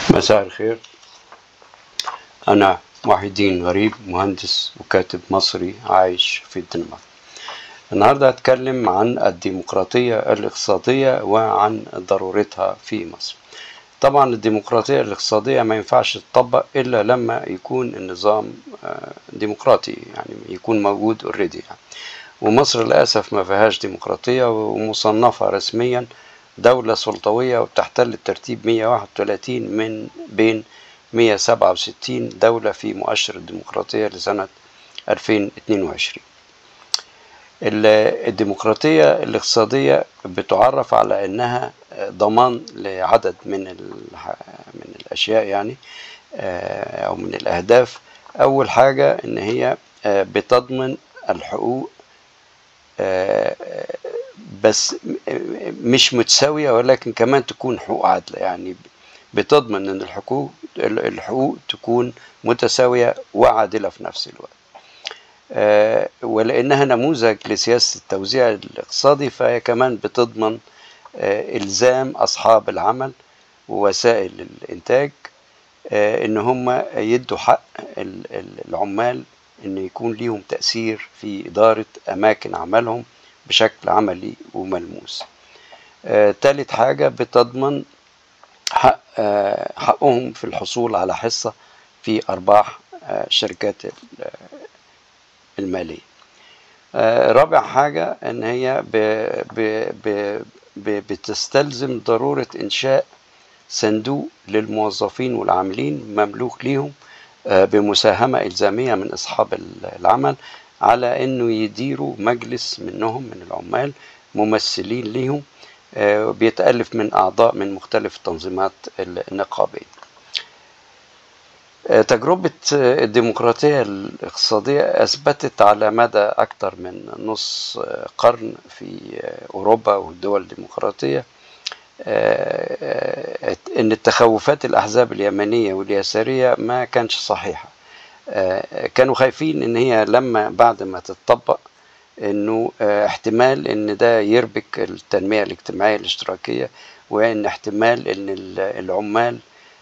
مساء الخير أنا محي الدين غريب مهندس وكاتب مصري عايش في الدنمارك النهاردة هتكلم عن الديمقراطية الاقتصادية وعن ضرورتها في مصر طبعا الديمقراطية الاقتصادية ما ينفعش تطبق إلا لما يكون النظام ديمقراطي يعني يكون موجود اوريدي يعني. ومصر للأسف ما فيهاش ديمقراطية ومصنفة رسميا دولة سلطوية وبتحتل الترتيب 131 من بين 167 دولة في مؤشر الديمقراطية لسنة 2022 الديمقراطية الاقتصادية بتعرف على أنها ضمان لعدد من من الأشياء يعني أو من الأهداف أول حاجة أن هي بتضمن الحقوق بس مش متساوية ولكن كمان تكون حقوق عادلة يعني بتضمن ان الحقوق الحقوق تكون متساوية وعادلة في نفس الوقت ولانها نموذج لسياسة التوزيع الاقتصادي فهي كمان بتضمن الزام اصحاب العمل ووسائل الانتاج ان هم يدوا حق العمال ان يكون ليهم تأثير في ادارة اماكن عملهم بشكل عملي وملموس آه، تالت حاجة بتضمن حق آه، حقهم في الحصول على حصة في أرباح آه، الشركات المالية رابع حاجة إن هي ب ب ب ب بتستلزم ضرورة إنشاء صندوق للموظفين والعاملين مملوك ليهم بمساهمة إلزامية من أصحاب العمل على انه يديروا مجلس منهم من العمال ممثلين ليهم بيتألف من أعضاء من مختلف التنظيمات النقابية تجربة الديمقراطية الاقتصادية أثبتت على مدى أكثر من نص قرن في أوروبا والدول الديمقراطية أن التخوفات الأحزاب اليمنية واليسارية ما كانش صحيحة كانوا خايفين ان هي لما بعد ما تتطبق انه احتمال ان ده يربك التنمية الاجتماعية الاشتراكية وان احتمال ان العمال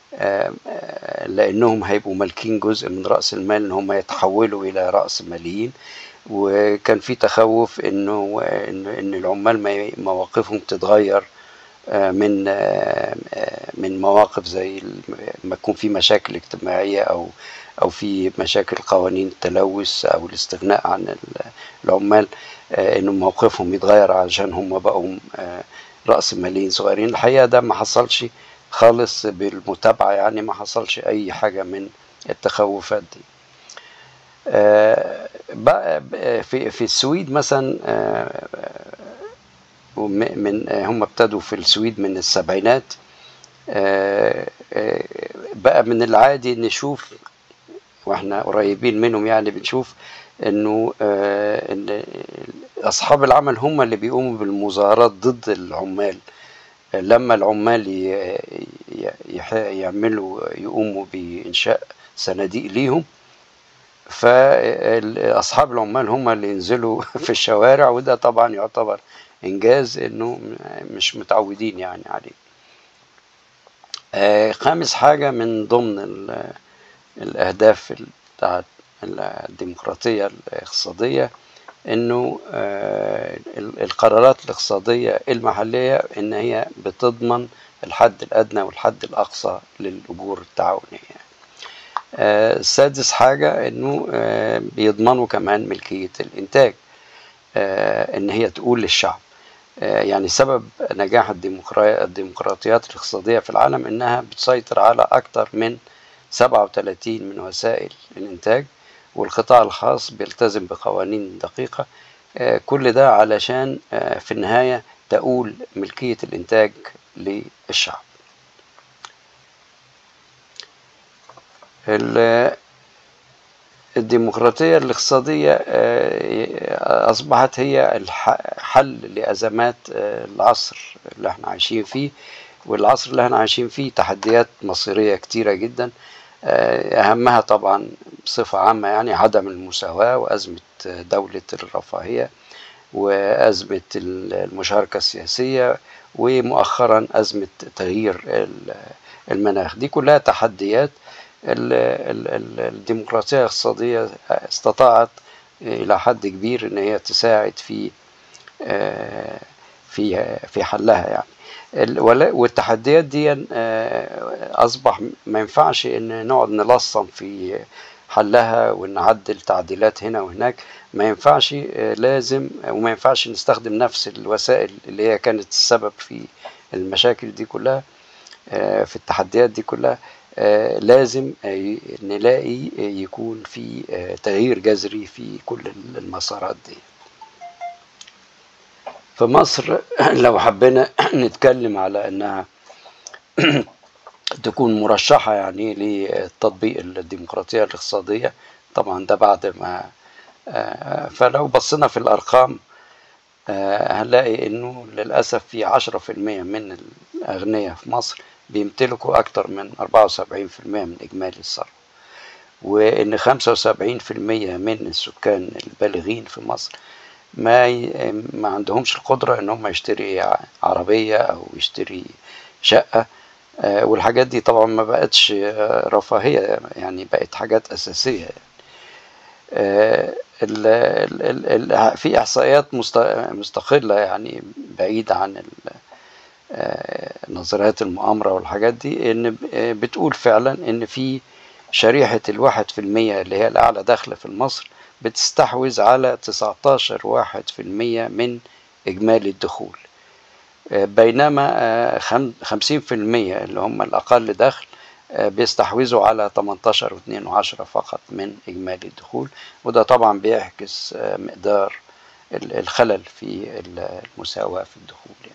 لانهم هيبقوا مالكين جزء من راس المال ان هم يتحولوا الى راس ماليين وكان في تخوف انه ان العمال مواقفهم تتغير من من مواقف زي ما يكون في مشاكل اجتماعيه او او في مشاكل قوانين التلوث او الاستغناء عن العمال انه موقفهم يتغير عشان هم بقوا راس ماليين صغيرين الحقيقه ده ما حصلش خالص بالمتابعه يعني ما حصلش اي حاجه من التخوفات دي بقى في في السويد مثلا من هم ابتدوا في السويد من السبعينات بقى من العادي نشوف واحنا قريبين منهم يعني بنشوف انه ان اصحاب العمل هم اللي بيقوموا بالمظاهرات ضد العمال لما العمال يعملوا يقوموا بانشاء صناديق ليهم فاصحاب العمال هم اللي ينزلوا في الشوارع وده طبعا يعتبر انجاز انه مش متعودين يعني عليه آه خامس حاجه من ضمن الاهداف بتاعت الديمقراطيه الاقتصاديه انه آه القرارات الاقتصاديه المحليه ان هي بتضمن الحد الادنى والحد الاقصى للاجور التعاونيه آه سادس حاجه انه بيضمنوا كمان ملكيه الانتاج ان هي تقول للشعب يعني سبب نجاح الديمقراطيات الاقتصادية في العالم إنها بتسيطر على أكثر من 37 من وسائل الإنتاج والقطاع الخاص بيلتزم بقوانين دقيقة كل ده علشان في النهاية تقول ملكية الإنتاج للشعب الديمقراطية الاقتصادية أصبحت هي الحل لأزمات العصر اللي احنا عايشين فيه والعصر اللي احنا عايشين فيه تحديات مصيرية كتيرة جدا أهمها طبعا بصفة عامة يعني عدم المساواة وأزمة دولة الرفاهية وأزمة المشاركة السياسية ومؤخرا أزمة تغيير المناخ دي كلها تحديات الديمقراطية الاقتصادية استطاعت إلى حد كبير إن هي تساعد في في في حلها يعني والتحديات دي أصبح ما ينفعش إن نقعد نلصم في حلها ونعدل تعديلات هنا وهناك ما ينفعش لازم وما ينفعش نستخدم نفس الوسائل اللي هي كانت السبب في المشاكل دي كلها في التحديات دي كلها لازم نلاقي يكون في تغيير جذري في كل المسارات دي في مصر لو حبينا نتكلم على انها تكون مرشحة يعني لتطبيق الديمقراطية الاقتصادية طبعا ده بعد ما فلو بصينا في الأرقام هنلاقي إنه للأسف في عشرة في المية من الأغنياء في مصر بيمتلكوا أكتر من أربعة وسبعين في المية من إجمالي الثروة وإن خمسة وسبعين في المية من السكان البالغين في مصر ما ي... ما عندهمش القدرة إن هم يشتري عربية أو يشتري شقة والحاجات دي طبعا ما بقتش رفاهية يعني بقت حاجات أساسية يعني. ال ال ال في إحصائيات مستقلة يعني بعيدة عن نظريات المؤامرة والحاجات دي إن بتقول فعلا إن في شريحة الواحد في المية اللي هي الأعلى دخل في مصر بتستحوذ على 19 واحد في المية من إجمالي الدخول بينما خمسين في المية اللي هم الأقل دخل بيستحوذوا على 18 واثنين وعشرة فقط من إجمالي الدخول وده طبعا بيعكس مقدار الخلل في المساواة في الدخول يعني.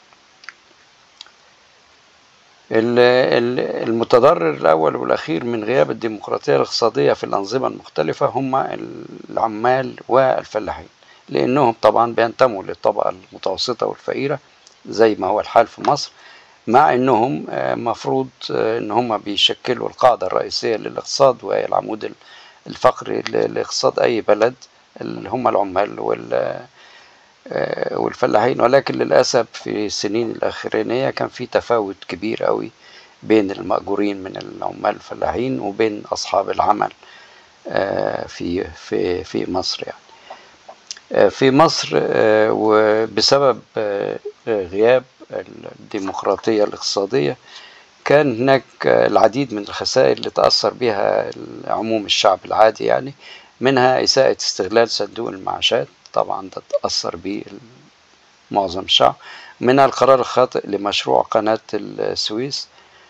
المتضرر الأول والأخير من غياب الديمقراطية الاقتصادية في الأنظمة المختلفة هم العمال والفلاحين لأنهم طبعا بينتموا للطبقة المتوسطة والفقيرة زي ما هو الحال في مصر مع انهم مفروض ان هم بيشكلوا القاعدة الرئيسية للاقتصاد وهي العمود الفقري لاقتصاد اي بلد اللي هم العمال وال والفلاحين ولكن للأسف في السنين الأخرانية كان في تفاوت كبير قوي بين المأجورين من العمال الفلاحين وبين أصحاب العمل في في في مصر يعني في مصر وبسبب غياب الديمقراطية الاقتصادية كان هناك العديد من الخسائر اللي تأثر بها عموم الشعب العادي يعني منها إساءة استغلال صندوق المعاشات طبعا ده تأثر به معظم الشعب منها القرار الخاطئ لمشروع قناة السويس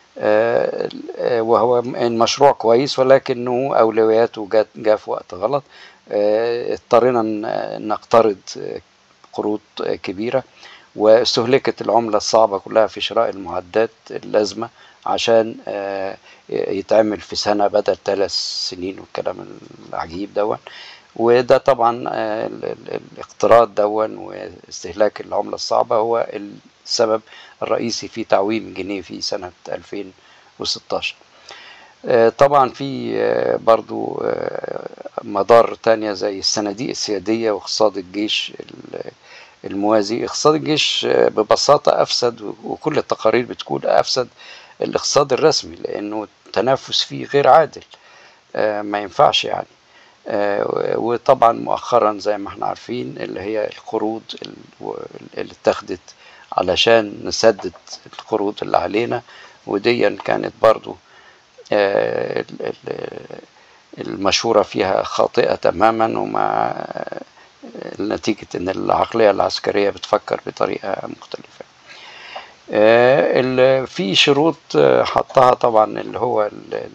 وهو المشروع كويس ولكنه أولوياته جاء جا في وقت غلط اضطرينا نقترض قروض كبيرة واستهلكت العملة الصعبة كلها في شراء المعدات اللازمة عشان يتعمل في سنة بدل ثلاث سنين والكلام العجيب دون وده طبعا الاقتراض دون واستهلاك العملة الصعبة هو السبب الرئيسي في تعويم جنيه في سنة 2016 طبعا في برضو مضار تانية زي الصناديق السيادية واقتصاد الجيش الموازي اقتصاد الجيش ببساطة أفسد وكل التقارير بتقول أفسد الاقتصاد الرسمي لأنه التنافس فيه غير عادل ما ينفعش يعني وطبعا مؤخرا زي ما احنا عارفين اللي هي القروض اللي اتخذت علشان نسدد القروض اللي علينا ودي كانت برضو المشورة فيها خاطئة تماما وما نتيجة ان العقلية العسكرية بتفكر بطريقة مختلفة في شروط حطها طبعا اللي هو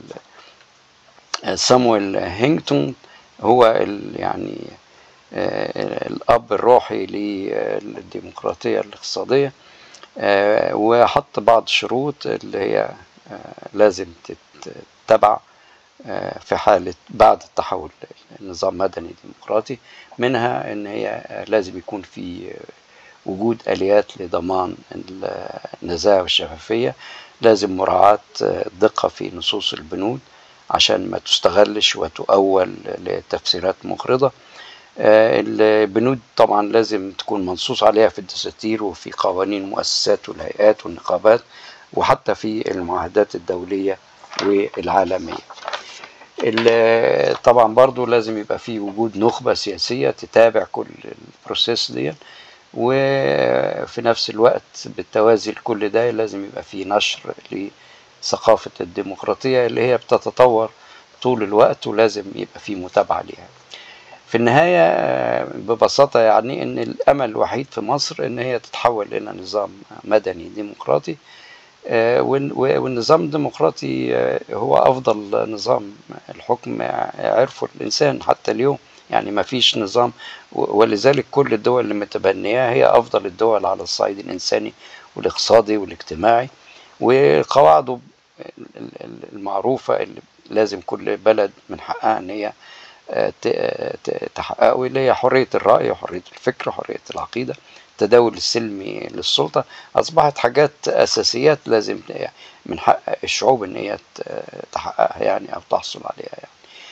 سامويل هينجتون هو يعني الأب الروحي للديمقراطية الاقتصادية وحط بعض الشروط اللي هي لازم تتبع في حالة بعد التحول لنظام مدني ديمقراطي منها ان هي لازم يكون في وجود آليات لضمان النزاهة والشفافية لازم مراعاة الدقة في نصوص البنود عشان ما تستغلش وتؤول لتفسيرات مغرضة آه، البنود طبعا لازم تكون منصوص عليها في الدساتير وفي قوانين المؤسسات والهيئات والنقابات وحتى في المعاهدات الدولية والعالمية ال- طبعا برضو لازم يبقى في وجود نخبة سياسية تتابع كل البروسيس دي وفي نفس الوقت بالتوازي لكل ده لازم يبقى في نشر لثقافة الديمقراطية اللي هي بتتطور طول الوقت ولازم يبقى في متابعة ليها في النهاية آه، ببساطة يعني إن الأمل الوحيد في مصر إن هي تتحول إلى نظام مدني ديمقراطي آه، والن- والنظام الديمقراطي آه، هو أفضل نظام الحكم عرفه الإنسان حتى اليوم يعني ما فيش نظام و- ولذلك كل الدول اللي متبنياه هي أفضل الدول على الصعيد الإنساني والاقتصادي والاجتماعي وقواعده ال- ال- المعروفة اللي لازم كل بلد من حقها إن هي آه، ت- آه، ت- تحققه اللي هي حرية الرأي وحرية الفكر وحرية العقيدة التداول السلمي للسلطة أصبحت حاجات أساسيات لازم من حق الشعوب إن هي ت- تحققها يعني أو تحصل عليها يعني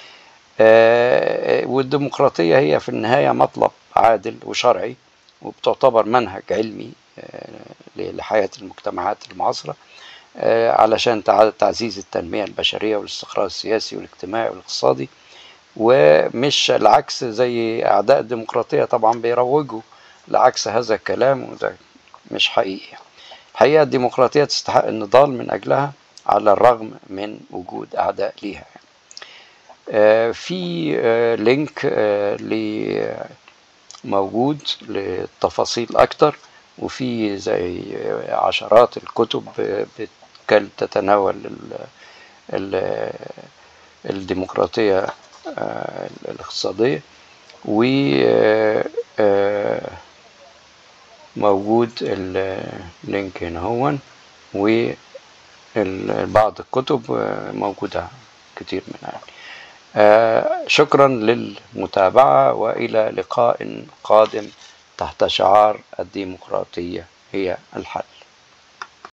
آه، والديمقراطية هي في النهاية مطلب عادل وشرعي وبتعتبر منهج علمي آه، لحياة المجتمعات المعاصرة آه، علشان تع- تعزيز التنمية البشرية والاستقرار السياسي والاجتماعي والاقتصادي ومش العكس زي أعداء الديمقراطية طبعا بيروجوا لعكس هذا الكلام وده مش حقيقي الحقيقة الديمقراطية تستحق النضال من أجلها على الرغم من وجود أعداء ليها آه، في آه، لينك آه، ل- موجود للتفاصيل أكتر وفي زي عشرات الكتب بتكل- تتناول ال- ال- الديمقراطية آه، الاقتصادية و آه، آه، موجود اللينك هنا هون وبعض الكتب آه، موجودة كتير منها آه، شكرا للمتابعة وإلى لقاء قادم تحت شعار الديمقراطية هي الحل